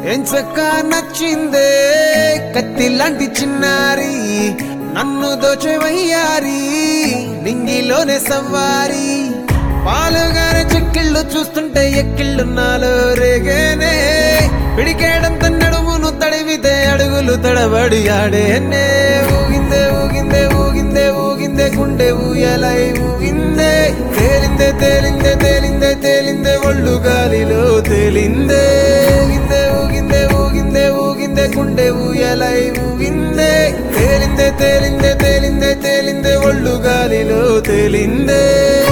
ఎంచక్క నచ్చిందే కత్తి లాంటి చిన్నారి నన్ను దోచవయ్యారి నింగిలోనే సవ్వారి పాలుగానే చెక్కిళ్ళు చూస్తుంటే ఎక్కిళ్ళు నాలో రేగేనే పిడికేడంత నడుమును తడివితే అడుగులు తడబడి ఆడేనే ఊగిందే ఊగిందే ఊగిందే ఊగిందే గుండె ఊయలై ఊగిందే తేలిందే తేలిందే తేలిందే తేలిందే ఒళ్ళు గాలిలో తేలిందే ఊగిందే ఊగిందే ఊగిందే ఊగిందే గుండె ఊయలై ఊగిందే తేలిందే తేలిందే తేలిందే తేలిందే ఒళ్ళు గాలిలో తేలిందే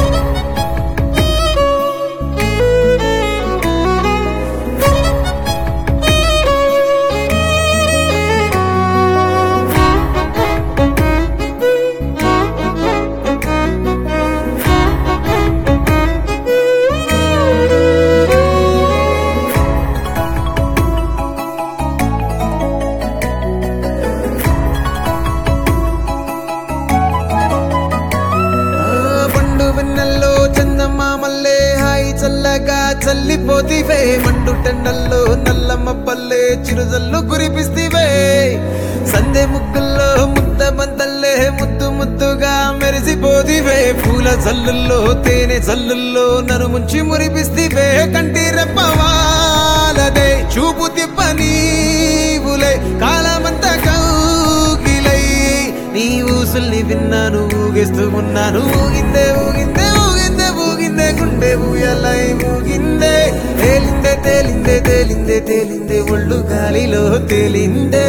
ఆ పండు వెన్నెల్లో చందమామల్లే హాయి చల్లగా చల్లిపోతివే మండు టెండల్లో నల్లమ్మ పల్లె చిరుజల్లు కురిపిస్తివే సందె ముగ్గుల్లో ముద్ద బంతల్లే ముద్దు ముద్దుగా మెరిసిపోతివే పూల జల్లుల్లో తేనె జల్లుల్లో నన్ను ముంచి మురిపిస్తివే కంటి రెప్పవాలదే చూపు తిప్పనీవులే కాలమంతా కౌగిలై నీ ఊసుల్ని విన్నాను ఊగిస్తూ ఉన్నాను ఊగిందే ఊగిందే ఊగిందే ఊగిందే గుండె ఊయలై ఊగిందే తేలిందే తేలిందే తేలిందే తేలిందే ఒళ్ళు గాలిలో తేలిందే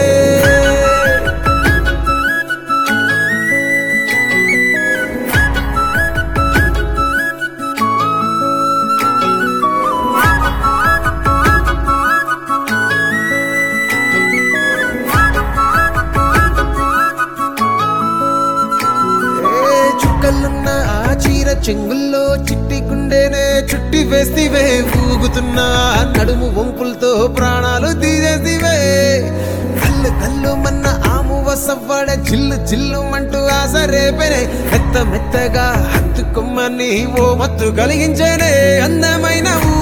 ఏ చుక్కలున్న ఆ చీర చెంగుల్లో చిట్టి గుండెనే చుట్టి వేస్తివే ఊగుతున్న ఆ నడుము వంపులతో ప్రాణాలు తీసేసివే కళ్ళు కళ్ళు మన్న ఆమువ సవ్వాడ చిల్లు చిల్లు మంటూ ఆశ రేపెనే మెత్త మెత్తగా హత్తుకొమ్మని ఓ మత్తు కలిగించేనే అందమైన ఊ